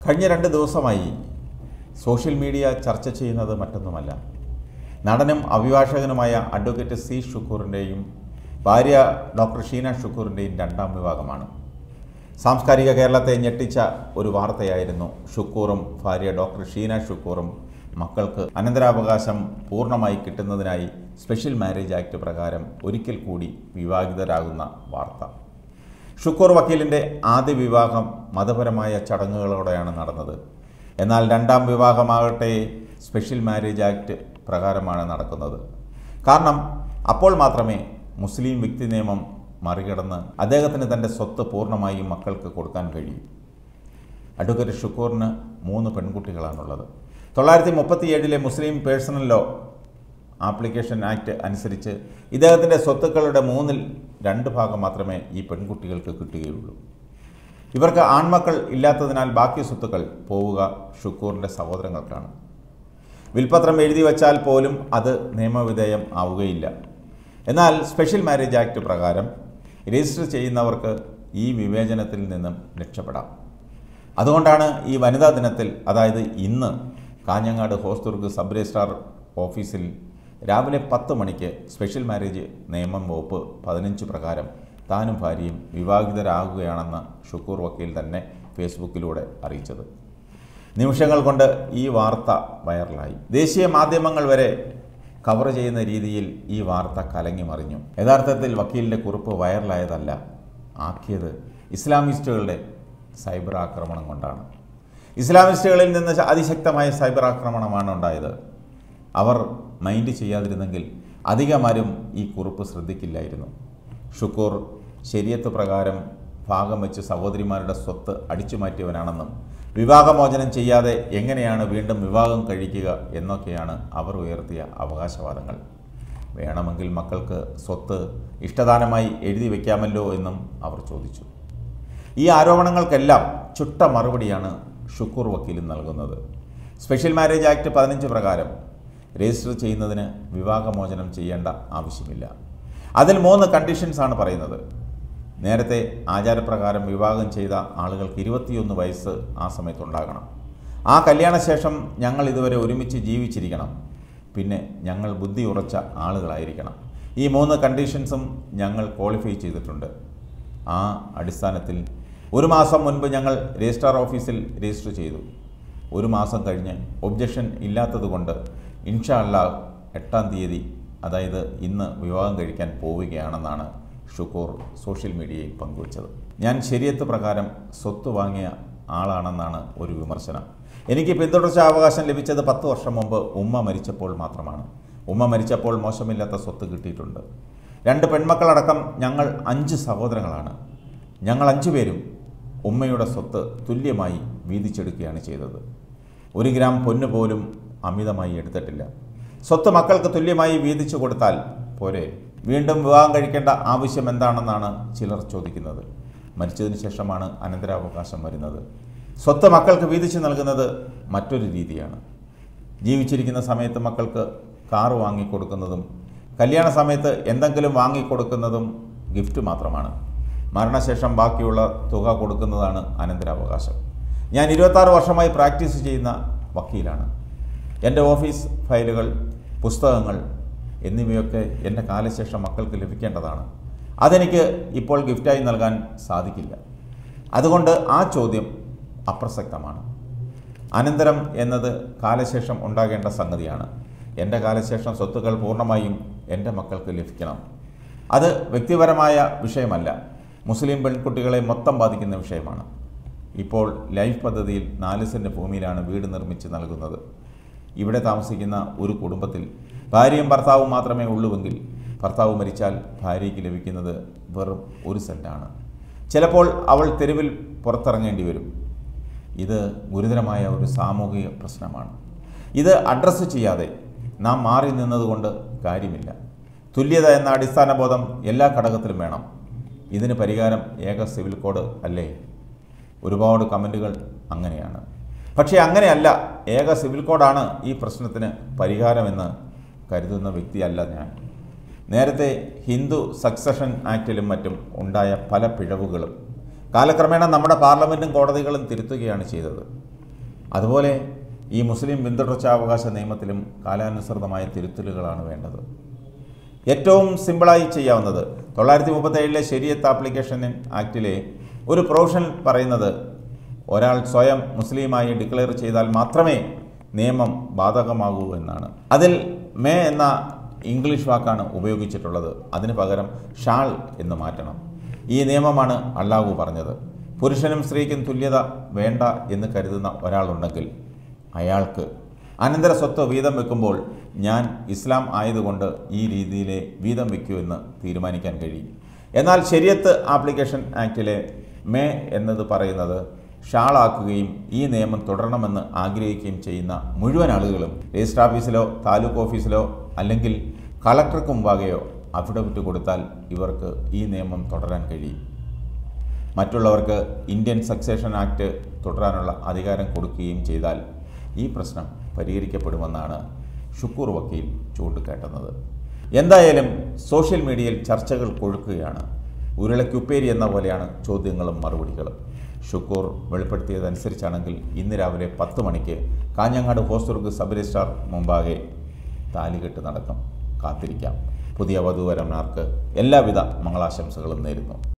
കഴിഞ്ഞ രണ്ട് ദിവസമായി സോഷ്യൽ മീഡിയ ചർച്ച ചെയ്യുന്നത് മറ്റൊന്നുമല്ല നടനും അഭിഭാഷകനുമായ അഡ്വക്കേറ്റ് സി ഷുക്കൂറിൻ്റെയും ഭാര്യ ഡോക്ടർ ഷീന ഷുക്കൂറിൻ്റെയും രണ്ടാം വിഭാഗമാണ് സാംസ്കാരിക കേരളത്തെ ഞെട്ടിച്ച ഒരു വാർത്തയായിരുന്നു ഷുക്കൂറും ഭാര്യ ഡോക്ടർ ഷീന ഷുക്കൂറും മക്കൾക്ക് അനന്തരാവകാശം പൂർണ്ണമായി കിട്ടുന്നതിനായി സ്പെഷ്യൽ മാരേജ് ആക്ട് പ്രകാരം ഒരിക്കൽ കൂടി വിവാഹിതരാകുന്ന വാർത്ത ഷുക്കൂർ വക്കീലിൻ്റെ ആദ്യ വിവാഹം മതപരമായ ചടങ്ങുകളോടെയാണ് നടന്നത് എന്നാൽ രണ്ടാം വിവാഹമാകട്ടെ സ്പെഷ്യൽ മാരേജ് ആക്ട് പ്രകാരമാണ് നടക്കുന്നത് കാരണം അപ്പോൾ മാത്രമേ മുസ്ലിം വ്യക്തി നിയമം മറികടന്ന് അദ്ദേഹത്തിന് തൻ്റെ സ്വത്ത് പൂർണ്ണമായും മക്കൾക്ക് കൊടുക്കാൻ കഴിയൂ അഡ്വക്കേറ്റ് ഷുക്കൂറിന് മൂന്ന് പെൺകുട്ടികളാണുള്ളത് തൊള്ളായിരത്തി മുപ്പത്തിയേഴിലെ Muslim personal law application act അനുസരിച്ച് ഇദ്ദേഹത്തിൻ്റെ സ്വത്തുക്കളുടെ മൂന്നിൽ രണ്ട് ഭാഗം മാത്രമേ ഈ പെൺകുട്ടികൾക്ക് കിട്ടുകയുള്ളൂ ഇവർക്ക് ആൺമക്കൾ ഇല്ലാത്തതിനാൽ ബാക്കി സ്വത്തുക്കൾ പോവുക ഷുക്കൂറിൻ്റെ സഹോദരങ്ങൾക്കാണ് വിൽപത്രം എഴുതി വച്ചാൽ പോലും അത് നിയമവിധേയം ആവുകയില്ല എന്നാൽ സ്പെഷ്യൽ മാരേജ് ആക്ട് പ്രകാരം രജിസ്റ്റർ ചെയ്യുന്നവർക്ക് ഈ വിവേചനത്തിൽ നിന്നും രക്ഷപ്പെടാം അതുകൊണ്ടാണ് ഈ വനിതാ ദിനത്തിൽ അതായത് ഇന്ന് കാഞ്ഞങ്ങാട് ഹോസ്ദുർഗ് സബ് രജിസ്ട്രാർ ഓഫീസിൽ രാവിലെ പത്ത് മണിക്ക് സ്പെഷ്യൽ മാരേജ് നിയമം വകുപ്പ് പതിനഞ്ച് പ്രകാരം താനും ഭാര്യയും വിവാഹിതരാകുകയാണെന്ന് ഷുക്കൂർ വക്കീൽ തന്നെ ഫേസ്ബുക്കിലൂടെ അറിയിച്ചത് നിമിഷങ്ങൾ കൊണ്ട് ഈ വാർത്ത വൈറലായി ദേശീയ മാധ്യമങ്ങൾ വരെ കവർ ചെയ്യുന്ന രീതിയിൽ ഈ വാർത്ത കലങ്ങി മറിഞ്ഞു യഥാർത്ഥത്തിൽ വക്കീലിൻ്റെ കുറിപ്പ് വൈറലായതല്ല ആക്കിയത് ഇസ്ലാമിസ്റ്റുകളുടെ സൈബർ ആക്രമണം കൊണ്ടാണ് ഇസ്ലാമിസ്റ്റുകളിൽ നിന്ന് അതിശക്തമായ സൈബർ ആക്രമണമാണ് ഉണ്ടായത് അവർ മൈൻഡ് ചെയ്യാതിരുന്നെങ്കിൽ അധികമാരും ഈ കുറിപ്പ് ശ്രദ്ധിക്കില്ലായിരുന്നു ഷുക്കൂർ ശരിയത്ത് പ്രകാരം ഭാഗം വെച്ച് സഹോദരിമാരുടെ സ്വത്ത് അടിച്ചു മാറ്റിയവനാണെന്നും വിവാഹമോചനം ചെയ്യാതെ എങ്ങനെയാണ് വീണ്ടും വിവാഹം കഴിക്കുക എന്നൊക്കെയാണ് അവർ ഉയർത്തിയ അവകാശവാദങ്ങൾ വേണമെങ്കിൽ മക്കൾക്ക് സ്വത്ത് ഇഷ്ടദാനമായി എഴുതി വയ്ക്കാമല്ലോ എന്നും അവർ ചോദിച്ചു ഈ ആരോപണങ്ങൾക്കെല്ലാം ചുട്ട മറുപടിയാണ് ഷുക്കൂർ വക്കീൽ നൽകുന്നത് സ്പെഷ്യൽ മാരേജ് ആക്ട് പതിനഞ്ച് പ്രകാരം രജിസ്റ്റർ ചെയ്യുന്നതിന് വിവാഹമോചനം ചെയ്യേണ്ട ആവശ്യമില്ല അതിൽ മൂന്ന് കണ്ടീഷൻസ് ആണ് പറയുന്നത് നേരത്തെ ആചാരപ്രകാരം വിവാഹം ചെയ്ത ആളുകൾക്ക് ഇരുപത്തിയൊന്ന് വയസ്സ് ആ സമയത്തുണ്ടാകണം ആ കല്യാണശേഷം ഞങ്ങൾ ഇതുവരെ ഒരുമിച്ച് ജീവിച്ചിരിക്കണം പിന്നെ ഞങ്ങൾ ബുദ്ധി ഉറച്ച ആളുകളായിരിക്കണം ഈ മൂന്ന് കണ്ടീഷൻസും ഞങ്ങൾ ക്വാളിഫൈ ചെയ്തിട്ടുണ്ട് ആ അടിസ്ഥാനത്തിൽ ഒരു മാസം മുൻപ് ഞങ്ങൾ രജിസ്ട്രാർ ഓഫീസിൽ രജിസ്റ്റർ ചെയ്തു ഒരു മാസം കഴിഞ്ഞ് ഒബ്ജക്ഷൻ ഇല്ലാത്തതുകൊണ്ട് ഇൻഷാ അല്ലാ എട്ടാം തീയതി അതായത് ഇന്ന് വിവാഹം കഴിക്കാൻ പോവുകയാണെന്നാണ് ഷുക്കൂർ സോഷ്യൽ മീഡിയയിൽ പങ്കുവച്ചത് ഞാൻ ശരിയത്ത് പ്രകാരം സ്വത്ത് വാങ്ങിയ ആളാണെന്നാണ് ഒരു വിമർശനം എനിക്ക് പിന്തുടർച്ച അവകാശം ലഭിച്ചത് പത്ത് വർഷം മുമ്പ് ഉമ്മ മരിച്ചപ്പോൾ മാത്രമാണ് ഉമ്മ മരിച്ചപ്പോൾ മോശമില്ലാത്ത സ്വത്ത് കിട്ടിയിട്ടുണ്ട് രണ്ട് പെൺമക്കളടക്കം ഞങ്ങൾ അഞ്ച് സഹോദരങ്ങളാണ് ഞങ്ങൾ അഞ്ചു പേരും ഉമ്മയുടെ സ്വത്ത് തുല്യമായി വീതിച്ചെടുക്കുകയാണ് ചെയ്തത് ഒരു ഗ്രാം പൊന്നു പോലും അമിതമായി എടുത്തിട്ടില്ല സ്വത്ത് മക്കൾക്ക് തുല്യമായി വീതിച്ചു കൊടുത്താൽ പോരെ വീണ്ടും വിവാഹം കഴിക്കേണ്ട ആവശ്യം എന്താണെന്നാണ് ചിലർ ചോദിക്കുന്നത് മരിച്ചതിന് ശേഷമാണ് അനന്തരാവകാശം വരുന്നത് സ്വത്ത് മക്കൾക്ക് വീതിച്ചു നൽകുന്നത് മറ്റൊരു രീതിയാണ് ജീവിച്ചിരിക്കുന്ന സമയത്ത് മക്കൾക്ക് കാറ് വാങ്ങിക്കൊടുക്കുന്നതും കല്യാണ സമയത്ത് എന്തെങ്കിലും വാങ്ങിക്കൊടുക്കുന്നതും ഗിഫ്റ്റ് മാത്രമാണ് മരണശേഷം ബാക്കിയുള്ള തുക കൊടുക്കുന്നതാണ് അനന്തരാവകാശം ഞാൻ ഇരുപത്താറ് വർഷമായി പ്രാക്ടീസ് ചെയ്യുന്ന വക്കീലാണ് എൻ്റെ ഓഫീസ് ഫയലുകൾ പുസ്തകങ്ങൾ എന്നിവയൊക്കെ എൻ്റെ കാലശേഷം മക്കൾക്ക് ലഭിക്കേണ്ടതാണ് അതെനിക്ക് ഇപ്പോൾ ഗിഫ്റ്റായി നൽകാൻ സാധിക്കില്ല അതുകൊണ്ട് ആ ചോദ്യം അപ്രസക്തമാണ് അനന്തരം എന്നത് കാലശേഷം ഉണ്ടാകേണ്ട സംഗതിയാണ് എൻ്റെ കാലശേഷം സ്വത്തുക്കൾ പൂർണ്ണമായും എൻ്റെ മക്കൾക്ക് ലഭിക്കണം അത് വ്യക്തിപരമായ വിഷയമല്ല മുസ്ലിം പെൺകുട്ടികളെ മൊത്തം ബാധിക്കുന്ന വിഷയമാണ് ഇപ്പോൾ ലൈഫ് പദ്ധതിയിൽ നാല് സെൻറ്റ് ഭൂമിയിലാണ് വീട് നിർമ്മിച്ച് നൽകുന്നത് ഇവിടെ താമസിക്കുന്ന ഒരു കുടുംബത്തിൽ ഭാര്യയും ഭർത്താവും മാത്രമേ ഉള്ളുവെങ്കിൽ ഭർത്താവ് മരിച്ചാൽ ഭാര്യയ്ക്ക് ലഭിക്കുന്നത് വെറും ഒരു സെൻറ്റാണ് ചിലപ്പോൾ അവൾ തെരുവിൽ പുറത്തിറങ്ങേണ്ടി വരും ഇത് ഗുരുതരമായ ഒരു സാമൂഹിക പ്രശ്നമാണ് ഇത് അഡ്രസ്സ് ചെയ്യാതെ നാം മാറി നിന്നതുകൊണ്ട് കാര്യമില്ല തുല്യത എന്ന അടിസ്ഥാന ബോധം എല്ലാ ഘടകത്തിലും വേണം ഇതിന് പരിഹാരം ഏക സിവിൽ കോഡ് അല്ലേ ഒരുപാട് കമൻറ്റുകൾ അങ്ങനെയാണ് പക്ഷേ അങ്ങനെയല്ല ഏക സിവിൽ കോഡാണ് ഈ പ്രശ്നത്തിന് പരിഹാരമെന്ന് കരുതുന്ന വ്യക്തിയല്ല ഞാൻ നേരത്തെ ഹിന്ദു സക്സഷൻ ആക്റ്റിലും മറ്റും ഉണ്ടായ പല പിഴവുകളും കാലക്രമേണ നമ്മുടെ പാർലമെൻറ്റും കോടതികളും തിരുത്തുകയാണ് ചെയ്തത് അതുപോലെ ഈ മുസ്ലിം പിന്തുടർച്ചാവകാശ നിയമത്തിലും കാലാനുസൃതമായ തിരുത്തലുകളാണ് വേണ്ടത് ഏറ്റവും സിമ്പിളായി ചെയ്യാവുന്നത് തൊള്ളായിരത്തി മുപ്പത്തേഴിലെ ശരിയത്ത് ആപ്ലിക്കേഷൻ ആക്ടിലെ ഒരു പ്രൊവിഷൻ പറയുന്നത് ഒരാൾ സ്വയം മുസ്ലിമായി ഡിക്ലെയർ ചെയ്താൽ മാത്രമേ നിയമം ബാധകമാകൂ എന്നാണ് അതിൽ മേ എന്ന ഇംഗ്ലീഷ് വാക്കാണ് ഉപയോഗിച്ചിട്ടുള്ളത് അതിന് പകരം ഷാൾ എന്ന് മാറ്റണം ഈ നിയമമാണ് അള്ളാഹു പറഞ്ഞത് പുരുഷനും സ്ത്രീക്കും തുല്യത വേണ്ട എന്ന് കരുതുന്ന ഒരാളുണ്ടെങ്കിൽ അയാൾക്ക് അനന്തര സ്വത്ത് വീതം വെക്കുമ്പോൾ ഞാൻ ഇസ്ലാം ആയതുകൊണ്ട് ഈ രീതിയിലെ വീതം വയ്ക്കൂ എന്ന് തീരുമാനിക്കാൻ കഴിയും എന്നാൽ ശരിയത്ത് ആപ്ലിക്കേഷൻ ആക്ടിലെ മേ എന്നത് പറയുന്നത് ഷാളാക്കുകയും ഈ നിയമം തുടരണമെന്ന് ആഗ്രഹിക്കുകയും ചെയ്യുന്ന മുഴുവൻ ആളുകളും രജിസ്റ്റർ ഓഫീസിലോ താലൂക്ക് ഓഫീസിലോ അല്ലെങ്കിൽ കളക്ടർക്ക് മുമ്പാകെയോ അഫിഡവിറ്റ് കൊടുത്താൽ ഇവർക്ക് ഈ നിയമം തുടരാൻ കഴിയും മറ്റുള്ളവർക്ക് ഇന്ത്യൻ സക്സേഷൻ ആക്ട് തുടരാനുള്ള അധികാരം കൊടുക്കുകയും ചെയ്താൽ ഈ പ്രശ്നം പരിഹരിക്കപ്പെടുമെന്നാണ് ഷുക്കൂർ വക്കീൽ ചൂണ്ടിക്കാട്ടുന്നത് എന്തായാലും സോഷ്യൽ മീഡിയയിൽ ചർച്ചകൾ കൊഴുക്കുകയാണ് ഉരുളക്കുപ്പേരി എന്ന പോലെയാണ് ചോദ്യങ്ങളും മറുപടികളും ഷുക്കൂർ വെളിപ്പെടുത്തിയതനുസരിച്ചാണെങ്കിൽ ഇന്ന് രാവിലെ പത്ത് മണിക്ക് കാഞ്ഞങ്ങാട് ഹോസ്ദുർഗ് സബ് രജിസ്ട്രാർ മുമ്പാകെ താലികെട്ട് നടക്കും കാത്തിരിക്കാം പുതിയ വധുവരന്മാർക്ക് എല്ലാവിധ മംഗളാശംസകളും നേരുന്നു